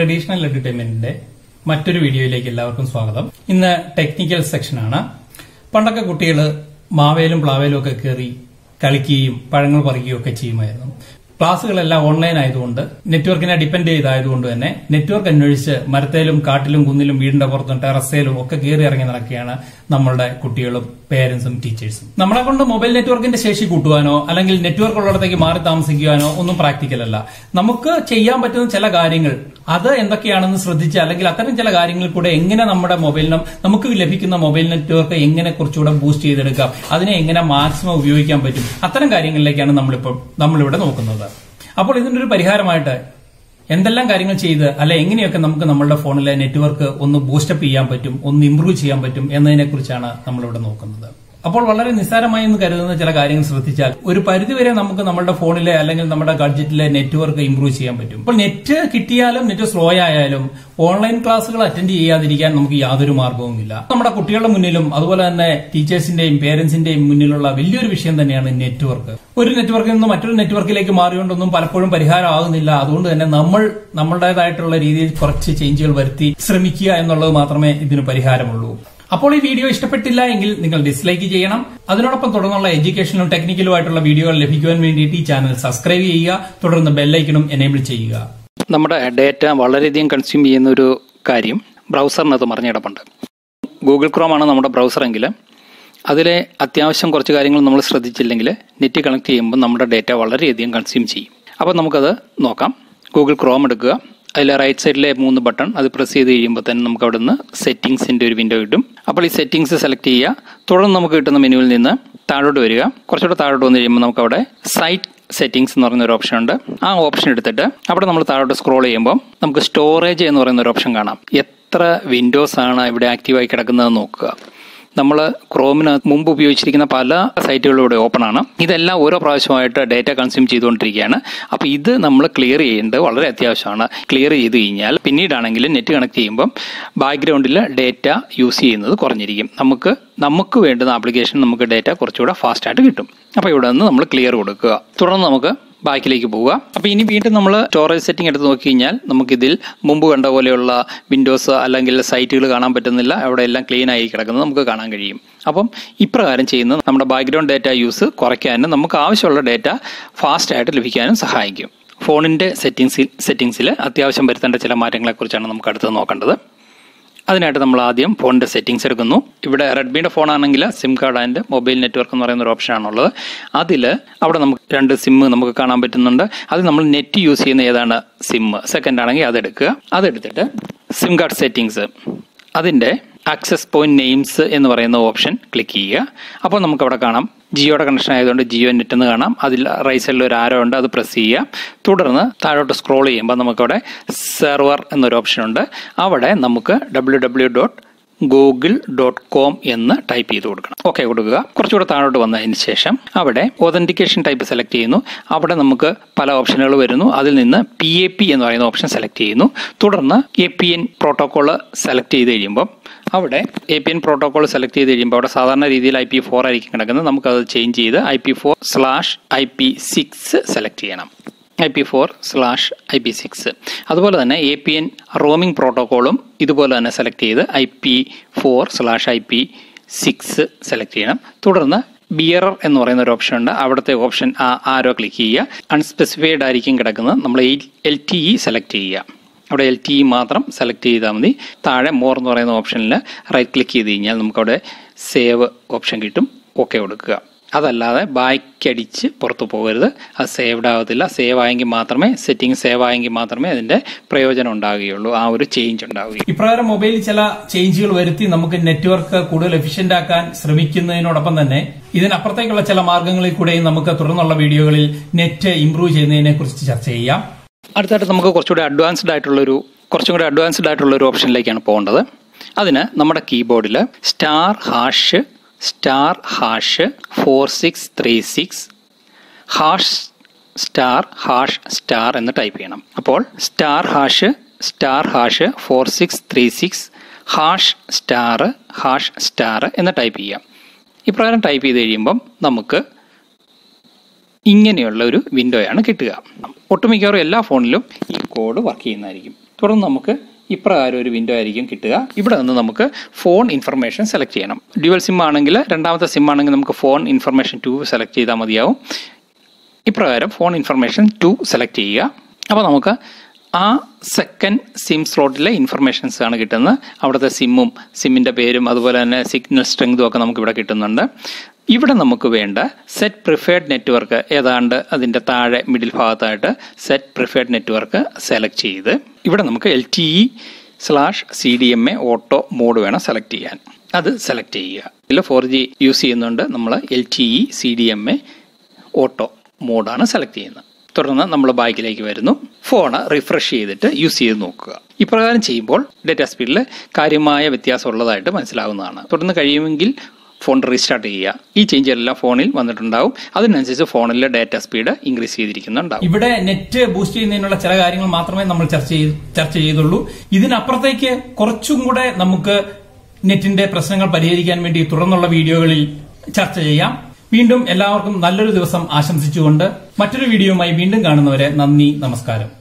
traditional എന്റർടൈൻമെന്റിന്റെ മറ്റൊരു വീഡിയോയിലേക്ക് എല്ലാവർക്കും സ്വാഗതം ഇന്ന് ടെക്നിക്കൽ സെക്ഷനാണ് പണ്ടൊക്കെ കുട്ടികൾ മാവേലും പ്ലാവേലും ഒക്കെ കയറി കളിക്കുകയും പഴങ്ങൾ പറിക്കുകയും ഒക്കെ ചെയ്യുമായിരുന്നു ക്ലാസ്സുകളെല്ലാം ഓൺലൈൻ ആയതുകൊണ്ട് നെറ്റ്വർക്കിനെ ഡിപ്പെൻഡ് ചെയ്തായതുകൊണ്ട് തന്നെ നെറ്റ്വർക്ക് അന്വേഷിച്ച് മരത്തേലും കാട്ടിലും കുന്നിലും വീടിന്റെ പുറത്തും ടെറസയിലും ഒക്കെ കയറി ഇറങ്ങി നടക്കുകയാണ് നമ്മളുടെ കുട്ടികളും പേരൻസും ടീച്ചേഴ്സും നമ്മളെ കൊണ്ട് മൊബൈൽ നെറ്റ്വർക്കിന്റെ ശേഷി കൂട്ടുവാനോ അല്ലെങ്കിൽ നെറ്റ്വർക്ക് ഉള്ളിടത്തേക്ക് മാറി താമസിക്കുവാനോ ഒന്നും പ്രാക്ടിക്കൽ അല്ല നമുക്ക് ചെയ്യാൻ പറ്റുന്ന ചില കാര്യങ്ങൾ അത് എന്തൊക്കെയാണെന്ന് ശ്രദ്ധിച്ച് അല്ലെങ്കിൽ അത്തരം ചില കാര്യങ്ങളിൽ കൂടെ എങ്ങനെ നമ്മുടെ മൊബൈലിന് നമുക്ക് ലഭിക്കുന്ന മൊബൈൽ നെറ്റ്വർക്ക് എങ്ങനെ കുറച്ചുകൂടെ ബൂസ്റ്റ് ചെയ്തെടുക്കാം അതിനെ എങ്ങനെ മാക്സിമം ഉപയോഗിക്കാൻ പറ്റും അത്തരം കാര്യങ്ങളിലേക്കാണ് നമ്മളിപ്പോൾ നമ്മളിവിടെ നോക്കുന്നത് അപ്പോൾ ഇതിന്റെ ഒരു പരിഹാരമായിട്ട് എന്തെല്ലാം കാര്യങ്ങൾ ചെയ്ത് അല്ലെ എങ്ങനെയൊക്കെ നമുക്ക് നമ്മളുടെ ഫോണിലെ നെറ്റ്വർക്ക് ഒന്ന് ബൂസ്റ്റപ്പ് ചെയ്യാൻ പറ്റും ഒന്ന് ഇംപ്രൂവ് ചെയ്യാൻ പറ്റും എന്നതിനെ കുറിച്ചാണ് നമ്മളിവിടെ നോക്കുന്നത് അപ്പോൾ വളരെ നിസ്സാരമായി എന്ന് കരുതുന്ന ചില കാര്യങ്ങൾ ശ്രദ്ധിച്ചാൽ ഒരു പരിധിവരെ നമുക്ക് നമ്മുടെ ഫോണിലെ അല്ലെങ്കിൽ നമ്മുടെ ഗഡ്ജറ്റിലെ നെറ്റ്വർക്ക് ഇംപ്രൂവ് ചെയ്യാൻ പറ്റും അപ്പോൾ നെറ്റ് കിട്ടിയാലും നെറ്റ് സ്ലോ ആയാലും ഓൺലൈൻ ക്ലാസ്സുകൾ അറ്റൻഡ് ചെയ്യാതിരിക്കാൻ നമുക്ക് യാതൊരു മാർഗവുമില്ല നമ്മുടെ കുട്ടികളുടെ മുന്നിലും അതുപോലെ തന്നെ ടീച്ചേഴ്സിന്റെയും പേരൻസിന്റെയും മുന്നിലുള്ള വലിയൊരു വിഷയം തന്നെയാണ് നെറ്റ്വർക്ക് ഒരു നെറ്റ്വർക്കിൽ നിന്ന് മറ്റൊരു നെറ്റ്വർക്കിലേക്ക് മാറിയോണ്ടൊന്നും പലപ്പോഴും പരിഹാരമാകുന്നില്ല അതുകൊണ്ട് തന്നെ നമ്മൾ നമ്മുടേതായിട്ടുള്ള രീതിയിൽ കുറച്ച് ചേഞ്ചുകൾ വരുത്തി ശ്രമിക്കുക എന്നുള്ളത് മാത്രമേ ഇതിന് പരിഹാരമുള്ളൂ അപ്പോൾ ഈ വീഡിയോ ഇഷ്ടപ്പെട്ടില്ല എങ്കിൽ നിങ്ങൾ ഡിസ്ലൈക്ക് ചെയ്യണം അതിനോടൊപ്പം തുടർന്നുള്ള എഡ്യൂക്കേഷനും ടെക്നിക്കലുമായിട്ടുള്ള വീഡിയോകൾ ലഭിക്കുവാൻ വേണ്ടിയിട്ട് ഈ ചാനൽ സബ്സ്ക്രൈബ് ചെയ്യുക തുടർന്ന് ബെല്ലൈക്കണും എനേബിൾ ചെയ്യുക നമ്മുടെ ഡേറ്റ വളരെയധികം കൺസ്യൂം ചെയ്യുന്ന ഒരു കാര്യം ബ്രൗസറിനകത്ത് മറിഞ്ഞിടപ്പുണ്ട് ഗൂഗിൾ ക്രോമാണ് നമ്മുടെ ബ്രൗസറെങ്കിൽ അതിലെ അത്യാവശ്യം കുറച്ച് കാര്യങ്ങൾ നമ്മൾ ശ്രദ്ധിച്ചില്ലെങ്കിൽ നെറ്റ് കണക്ട് ചെയ്യുമ്പോൾ നമ്മുടെ ഡേറ്റ വളരെയധികം കൺസ്യൂം ചെയ്യും അപ്പോൾ നമുക്കത് നോക്കാം ഗൂഗിൾ ക്രോം എടുക്കുക അതിൽ റൈറ്റ് സൈഡിലെ മൂന്ന് ബട്ടൺ അത് പ്രസ് ചെയ്ത് കഴിയുമ്പോൾ തന്നെ നമുക്ക് അവിടെ നിന്ന് സെറ്റിംഗ്സിന്റെ ഒരു വിൻഡോ കിട്ടും അപ്പോൾ ഈ സെറ്റിംഗ്സ് സെലക്ട് ചെയ്യുക തുടർന്ന് നമുക്ക് കിട്ടുന്ന മെനുവിൽ നിന്ന് താഴോട്ട് വരിക കുറച്ചുകൂടെ താഴോട്ട് വന്നു കഴിയുമ്പോൾ നമുക്ക് അവിടെ സൈറ്റ് സെറ്റിംഗ്സ് എന്ന് പറയുന്ന ഒരു ഓപ്ഷൻ ഉണ്ട് ആ ഓപ്ഷൻ എടുത്തിട്ട് അവിടെ നമ്മൾ താഴോട്ട് സ്ക്രോൾ ചെയ്യുമ്പോൾ നമുക്ക് സ്റ്റോറേജ് എന്ന് പറയുന്ന ഒരു ഓപ്ഷൻ കാണാം എത്ര വിൻഡോസ് ആണ് ഇവിടെ ആക്റ്റീവായി കിടക്കുന്നത് നോക്കുക നമ്മൾ ക്രോമിന് മുമ്പ് ഉപയോഗിച്ചിരിക്കുന്ന പല സൈറ്റുകളും ഇവിടെ ഓപ്പൺ ആണ് ഇതെല്ലാം ഓരോ പ്രാവശ്യമായിട്ട് ഡേറ്റ കൺസ്യൂം ചെയ്തുകൊണ്ടിരിക്കുകയാണ് അപ്പോൾ ഇത് നമ്മൾ ക്ലിയർ ചെയ്യേണ്ടത് വളരെ അത്യാവശ്യമാണ് ക്ലിയർ ചെയ്ത് കഴിഞ്ഞാൽ പിന്നീടാണെങ്കിൽ നെറ്റ് കണക്ട് ചെയ്യുമ്പം ബാക്ക്ഗ്രൗണ്ടിൽ ഡേറ്റ യൂസ് ചെയ്യുന്നത് കുറഞ്ഞിരിക്കും നമുക്ക് നമുക്ക് വേണ്ടുന്ന ആപ്ലിക്കേഷൻ നമുക്ക് ഡേറ്റ കുറച്ചുകൂടെ ഫാസ്റ്റ് ആയിട്ട് കിട്ടും അപ്പോൾ ഇവിടെ നിന്ന് നമ്മൾ ക്ലിയർ കൊടുക്കുക തുടർന്ന് നമുക്ക് ബാക്കിലേക്ക് പോവുക അപ്പോൾ ഇനി വീണ്ടും നമ്മൾ സ്റ്റോറേജ് സെറ്റിംഗ് എടുത്ത് നോക്കി കഴിഞ്ഞാൽ നമുക്കിതിൽ മുമ്പ് കണ്ട പോലെയുള്ള വിൻഡോസ് അല്ലെങ്കിൽ സൈറ്റുകൾ കാണാൻ പറ്റുന്നില്ല അവിടെ എല്ലാം ക്ലീൻ ആയി കിടക്കുന്നത് നമുക്ക് കാണാൻ കഴിയും അപ്പം ഇപ്രകാരം ചെയ്യുന്നത് നമ്മുടെ ബാക്ക്ഗ്രൗണ്ട് ഡേറ്റ യൂസ് കുറയ്ക്കാനും നമുക്ക് ആവശ്യമുള്ള ഡേറ്റ ഫാസ്റ്റ് ആയിട്ട് ലഭിക്കാനും സഹായിക്കും ഫോണിൻ്റെ സെറ്റിംഗ്സിൽ സെറ്റിംഗ്സിൽ അത്യാവശ്യം വരുത്തേണ്ട ചില മാറ്റങ്ങളെക്കുറിച്ചാണ് നമുക്ക് അടുത്ത് നോക്കേണ്ടത് അതിനായിട്ട് നമ്മൾ ആദ്യം ഫോണിന്റെ സെറ്റിംഗ്സ് എടുക്കുന്നു ഇവിടെ റെഡ്മിയുടെ ഫോൺ ആണെങ്കിൽ SIM card and mobile network എന്ന് പറയുന്ന ഒരു ഓപ്ഷൻ ആണുള്ളത് അതിൽ അവിടെ നമുക്ക് രണ്ട് സിം നമുക്ക് കാണാൻ പറ്റുന്നുണ്ട് അത് നമ്മൾ നെറ്റ് യൂസ് ചെയ്യുന്ന ഏതാണ് സിം സെക്കൻഡ് ആണെങ്കിൽ അതെടുക്കുക അതെടുത്തിട്ട് സിം കാർഡ് സെറ്റിംഗ്സ് അതിൻ്റെ ആക്സസ് പോയിന്റ് നെയിംസ് എന്ന് പറയുന്ന ഓപ്ഷൻ ക്ലിക്ക് ചെയ്യുക അപ്പോൾ നമുക്ക് അവിടെ കാണാം ജിയോയുടെ കണക്ഷൻ ആയതുകൊണ്ട് ജിയോ നെറ്റ് എന്ന് കാണാം അതിൽ റൈറ്റ് സൈഡിൽ ഒരു ആരോ ഉണ്ട് അത് പ്രസ് ചെയ്യുക തുടർന്ന് താഴോട്ട് സ്ക്രോൾ ചെയ്യുമ്പോൾ നമുക്കവിടെ സെർവർ എന്നൊരു ഓപ്ഷൻ ഉണ്ട് അവിടെ നമുക്ക് W W dot Google dot com എന്ന് ടൈപ്പ് ചെയ്ത് കൊടുക്കണം ഓക്കെ കൊടുക്കുക കുറച്ചുകൂടെ താഴോട്ട് വന്നതിന് ശേഷം അവിടെ ഒതന്റിക്കേഷൻ ടൈപ്പ് സെലക്ട് ചെയ്യുന്നു അവിടെ നമുക്ക് പല ഓപ്ഷനുകൾ വരുന്നു അതിൽ നിന്ന് പി എ പി എന്ന് പറയുന്ന ഓപ്ഷൻ സെലക്ട് ചെയ്യുന്നു തുടർന്ന് A P N protocol select ചെയ്ത് കഴിയുമ്പോൾ അവിടെ A P N protocol select ചെയ്ത് കഴിയുമ്പോൾ അവിടെ സാധാരണ രീതിയിൽ ഐ പി ഫോർ ആയിരിക്കും കിടക്കുന്നത് നമുക്കത് ചേഞ്ച് ചെയ്ത് I P four slash I P six select ചെയ്യണം I P four slash I P six അതുപോലെ തന്നെ എ പി എൻ റോമിംഗ് പ്രോട്ടോക്കോളും ഇതുപോലെ തന്നെ സെലക്ട് ചെയ്ത് I P four slash I P six select ചെയ്യണം തുടർന്ന് ബിയറർ എന്ന് പറയുന്ന ഒരു ഓപ്ഷൻ ഉണ്ട് അവിടുത്തെ ഓപ്ഷൻ ആ ആരോ ക്ലിക്ക് ചെയ്യുക അൺസ്പെസിഫൈഡ് ആയിരിക്കും കിടക്കുന്നത് നമ്മൾ എൽ ടി ഇ സെലക്ട് ചെയ്യുക അവിടെ എൽ ടി ഇ മാത്രം സെലക്ട് ചെയ്താൽ മതി താഴെ മോർ എന്ന് പറയുന്ന ഓപ്ഷനിൽ റൈറ്റ് ക്ലിക്ക് ചെയ്ത് കഴിഞ്ഞാൽ നമുക്കവിടെ സേവ് ഓപ്ഷൻ കിട്ടും ഓക്കെ കൊടുക്കുക അതല്ലാതെ ബാക്കടിച്ച് പുറത്തു പോകരുത് അത് സേവ്ഡ് ആവത്തില്ല സേവ് ആയെങ്കിൽ മാത്രമേ സെറ്റിംഗ് സേവ് ആയെങ്കിൽ മാത്രമേ അതിന്റെ പ്രയോജനം ഉണ്ടാവുകയുള്ളൂ ആ ഒരു ചേഞ്ച് ഉണ്ടാവുകയുള്ളൂ ഇപ്രകാരം മൊബൈലിൽ ചില ചേഞ്ചുകൾ വരുത്തി നമുക്ക് നെറ്റ്വർക്ക് കൂടുതൽ എഫിഷ്യന്റ് ആക്കാൻ ശ്രമിക്കുന്നതിനോടൊപ്പം തന്നെ ഇതിനപ്പുറത്തേക്കുള്ള ചില മാർഗങ്ങളിൽ കൂടെയും നമുക്ക് തുടർന്നുള്ള വീഡിയോകളിൽ നെറ്റ് ഇംപ്രൂവ് ചെയ്യുന്നതിനെ കുറിച്ച് ചർച്ച ചെയ്യാം അടുത്തായിട്ട് നമുക്ക് കുറച്ചുകൂടി അഡ്വാൻസ്ഡ് ആയിട്ടുള്ളൊരു കുറച്ചും കൂടി അഡ്വാൻസ്ഡ് ആയിട്ടുള്ള ഒരു ഓപ്ഷനിലേക്കാണ് പോകേണ്ടത് അതിന് നമ്മുടെ കീബോർഡിൽ star hash star hash four six three six hash star hash star എന്ന് ടൈപ്പ് ചെയ്യണം അപ്പോൾ star hash star hash four six three six hash star hash star എന്ന് ടൈപ്പ് ചെയ്യാം ഇപ്രകാരം ടൈപ്പ് ചെയ്ത് കഴിയുമ്പം നമുക്ക് ഇങ്ങനെയുള്ള ഒരു വിൻഡോയാണ് കിട്ടുക ഒട്ടുമിക്കവാറും എല്ലാ ഫോണിലും ഈ കോഡ് വർക്ക് ചെയ്യുന്നതായിരിക്കും തുടർന്ന് നമുക്ക് ഇപ്രകാരം ഒരു വിൻഡോ ആയിരിക്കും കിട്ടുക ഇവിടെ നിന്ന് നമുക്ക് ഫോൺ ഇൻഫർമേഷൻ സെലക്ട് ചെയ്യണം ഡ്യുവൽ സിം ആണെങ്കിൽ രണ്ടാമത്തെ സിം ആണെങ്കിൽ നമുക്ക് ഫോൺ ഇൻഫർമേഷൻ ടു സെലക്ട് ചെയ്താൽ മതിയാവും ഇപ്രകാരം ഫോൺ ഇൻഫർമേഷൻ ടു സെലക്ട് ചെയ്യുക അപ്പോൾ നമുക്ക് ആ സെക്കൻഡ് സിം സ്ലോട്ടിലെ ഇൻഫർമേഷൻസ് ആണ് കിട്ടുന്നത് അവിടുത്തെ സിമ്മും സിമ്മിൻ്റെ പേരും അതുപോലെ തന്നെ സിഗ്നൽ സ്ട്രെങ്തും ഒക്കെ നമുക്ക് ഇവിടെ കിട്ടുന്നുണ്ട് ഇവിടെ നമുക്ക് വേണ്ട സെറ്റ് പ്രിഫേർഡ് നെറ്റ്വർക്ക് ഏതാണ്ട് അതിൻ്റെ താഴെ മിഡിൽ ഭാഗത്തായിട്ട് സെറ്റ് പ്രിഫേർഡ് നെറ്റ്വർക്ക് സെലക്ട് ചെയ്ത് ഇവിടെ നമുക്ക് L T E slash C D M A auto mode വേണം സെലക്ട് ചെയ്യാൻ അത് സെലക്ട് ചെയ്യുക ഇതിൽ ഫോർ ജി യൂസ് ചെയ്യുന്നുണ്ട് നമ്മൾ L T E C D M A auto മോഡാണ് സെലക്ട് ചെയ്യുന്നത് തുടർന്ന് നമ്മൾ ബാക്കിലേക്ക് വരുന്നു ഫോൺ റിഫ്രഷ് ചെയ്തിട്ട് യൂസ് ചെയ്ത് നോക്കുക ഇപ്രകാരം ചെയ്യുമ്പോൾ ഡേറ്റ സ്പീഡിൽ കാര്യമായ വ്യത്യാസം ഉള്ളതായിട്ട് മനസ്സിലാവുന്നതാണ് തുടർന്ന് കഴിയുമെങ്കിൽ ഫോൺ റീസ്റ്റാർട്ട് ചെയ്യുക ഈ ചേഞ്ചെല്ലാം ഫോണിൽ വന്നിട്ടുണ്ടാവും അതിനനുസരിച്ച് ഫോണിലെ ഡാറ്റ സ്പീഡ് ഇൻക്രീസ് ചെയ്തിരിക്കുന്നുണ്ടാവും ഇവിടെ നെറ്റ് ബൂസ്റ്റ് ചെയ്യുന്നതിനുള്ള ചില കാര്യങ്ങൾ മാത്രമേ നമ്മൾ ചർച്ച ചെയ്ത് ചർച്ച ചെയ്തുള്ളൂ ഇതിനപ്പുറത്തേക്ക് കുറച്ചും കൂടെ നമുക്ക് നെറ്റിന്റെ പ്രശ്നങ്ങൾ പരിഹരിക്കാൻ വേണ്ടി തുടർന്നുള്ള വീഡിയോകളിൽ ചർച്ച ചെയ്യാം വീണ്ടും എല്ലാവർക്കും നല്ലൊരു ദിവസം ആശംസിച്ചുകൊണ്ട് മറ്റൊരു വീഡിയോയുമായി വീണ്ടും കാണുന്നവരെ നന്ദി നമസ്കാരം